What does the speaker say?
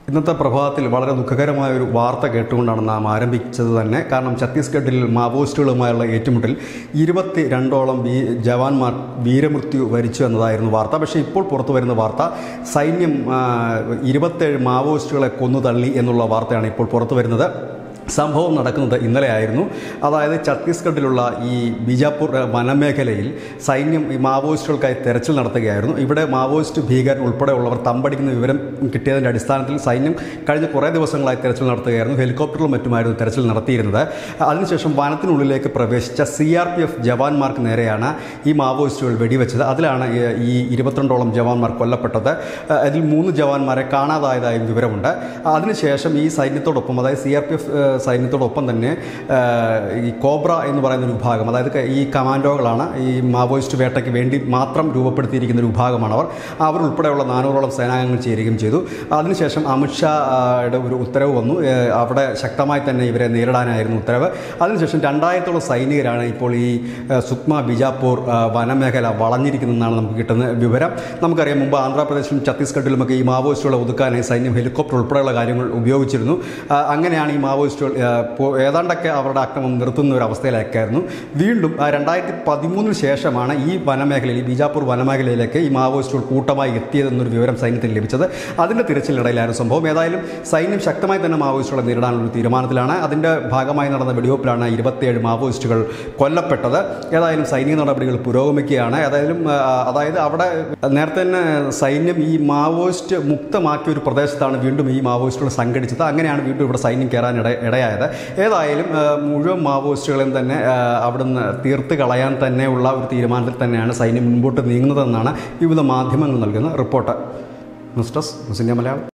ഇന്നത്തെ പ്രഭാതത്തിൽ വളരെ ദുഃഖകരമായ ഒരു വാർത്ത കേട്ടുകൊണ്ടാണ് നാം ആരംഭിച്ചത് തന്നെ കാരണം ഛത്തീസ്ഗഡിൽ മാവോയിസ്റ്റുകളുമായുള്ള ഏറ്റുമുട്ടൽ ഇരുപത്തി രണ്ടോളം വീ ജവാന്മാർ വീരമൃത്യു വരിച്ചു എന്നതായിരുന്നു വാർത്ത പക്ഷേ ഇപ്പോൾ പുറത്തു വരുന്ന വാർത്ത സൈന്യം ആ, ഇരുപത്തേഴ് മാവോയിസ്റ്റുകളെ കൊന്നു തള്ളി എന്നുള്ള വാർത്തയാണ് ഇപ്പോൾ പുറത്തു വരുന്നത് സംഭവം നടക്കുന്നത് ഇന്നലെയായിരുന്നു അതായത് ഛത്തീസ്ഗഡിലുള്ള ഈ ബിജാപൂർ ഏഹ്, വനമേഖലയിൽ സൈന്യം ഈ മാവോയിസ്റ്റുകൾക്കായി തെരച്ചിൽ നടത്തുകയായിരുന്നു ഇവിടെ മാവോയിസ്റ്റ് ഭീകരൻ ഉൾപ്പെടെയുള്ളവർ തമ്പടിക്കുന്ന വിവരം കിട്ടിയതിൻ്റെ അടിസ്ഥാനത്തിൽ സൈന്യം കഴിഞ്ഞ കുറേ ദിവസങ്ങളായി തെരച്ചിൽ നടത്തുകയായിരുന്നു ഹെലികോപ്റ്ററിലും മറ്റുമായിരുന്നു തെരച്ചിൽ നടത്തിയിരുന്നത് അതിനുശേഷം വനത്തിനുള്ളിലേക്ക് പ്രവേശിച്ച സി ആർ പി എഫ് ജവാന്മാർക്ക് നേരെയാണ് ഈ മാവോയിസ്റ്റുകൾ വെടിവെച്ചത് അതിലാണ് ഈ- ഈ ഇരുപത്തിരണ്ടോളം ജവാന്മാർ കൊല്ലപ്പെട്ടത് ഏഹ്, അതിൽ മൂന്ന് ജവാന്മാരെ കാണാതായതായും വിവരമുണ്ട് അതിനുശേഷം ഈ സൈന്യത്തോടൊപ്പം അതായത് സി ആർ പി എഫ് സൈന്യത്തോടൊപ്പം തന്നെ ഏഹ്, ഈ കോബ്ര എന്ന് പറയുന്ന ഒരു വിഭാഗം അതായത് ക- ഈ കമാൻഡോകളാണ് ഈ മാവോയിസ്റ്റ് വേട്ടയ്ക്ക് വേണ്ടി മാത്രം രൂപപ്പെടുത്തിയിരിക്കുന്ന ഒരു വിഭാഗമാണ് അവർ അവർ ഉൾപ്പെടെയുള്ള നാനൂറോളം സേനാംഗങ്ങൾ ചേരുകയും ചെയ്തു അതിനുശേഷം അമിത്ഷായുടെ ഒരു ഉത്തരവ് വന്നു ഏഹ്, അവിടെ ശക്തമായി തന്നെ ഇവരെ നേരിടാനായിരുന്നു ഉത്തരവ് അതിനുശേഷം രണ്ടായിരത്തോളം സൈനികരാണ് ഇപ്പോൾ ഈ ഏഹ്, സുക്മ ബിജാപൂർ ആ, വനമേഖല വളഞ്ഞിരിക്കുന്നതെന്നാണ് നമുക്ക് കിട്ടുന്ന വിവരം നമുക്കറിയാം മുമ്പ് ആന്ധ്രാപ്രദേശിലും ഛത്തീസ്ഗഡിലുമൊക്കെ ഈ മാവോയിസ്റ്റുകളെ ഒതുക്കാനായി സൈന്യം ഹെലികോപ്റ്റർ ഉൾപ്പെടെയുള്ള കാര്യങ്ങൾ ഉപയോഗിച്ചിരുന്നു ആ, അങ്ങനെയാണ് ഈ മാവോയിസ്റ്റുകൾ ആ, പോ- ഏതാണ്ടൊക്കെ അവരുടെ ആക്രമണം നിർത്തുന്ന ഒരു അവസ്ഥയിലേക്കായിരുന്നു വീണ്ടും ആ, രണ്ടായിരത്തി പതിമൂന്നിന് ശേഷമാണ് ഈ വനമേഖലയിൽ ഈ ബിജാപൂർ വനമേഖലയിലേക്ക് ഈ മാവോയിസ്റ്റുകൾ കൂട്ടമായി എത്തിയതെന്നൊരു വിവരം സൈന്യത്തിന് ലഭിച്ചത് അതിൻ്റെ തിരച്ചിലിനിടയിലായിരുന്നു സംഭവം ഏതായാലും സൈന്യം ശക്തമായി തന്നെ മാവോയിസ്റ്റുകളെ നേരിടാനുള്ള ഒരു തീരുമാനത്തിലാണ് അതിൻ്റെ ഭാഗമായി നടന്ന വെടിവെപ്പിലാണ് ഇരുപത്തിയേഴ് മാവോയിസ്റ്റുകൾ കൊല്ലപ്പെട്ടത് ഏതായാലും സൈനിക നടപടികൾ പുരോഗമിക്കുകയാണ് ഏതായാലും ആ, അതായത് അവിടെ നേരത്തെ തന്നെ സൈന്യം ഈ മാവോയിസ്റ്റ് മുക്തമാക്കിയ ഒരു പ്രദേശത്താണ് വീണ്ടും ഈ മാവോയിസ്റ്റുകൾ സംഘടിച്ചത് അങ്ങനെയാണ് വീണ്ടും ഇവിടെ സൈന്യം കയറാൻ ഇട ഇടയായത് ഏതായാലും ആ, മുഴുവൻ മാവോയിസ്റ്റുകളെയും തന്നെ ആ, അവിടുന്ന് തീർത്ത് കളയാൻ തന്നെയുള്ള ഒരു തീരുമാനത്തിൽ തന്നെയാണ് സൈന്യം മുൻപോട്ട് നീങ്ങുന്നതെന്നാണ് വിവിധ മാധ്യമങ്ങൾ നൽകുന്ന report news desk news India Malayalam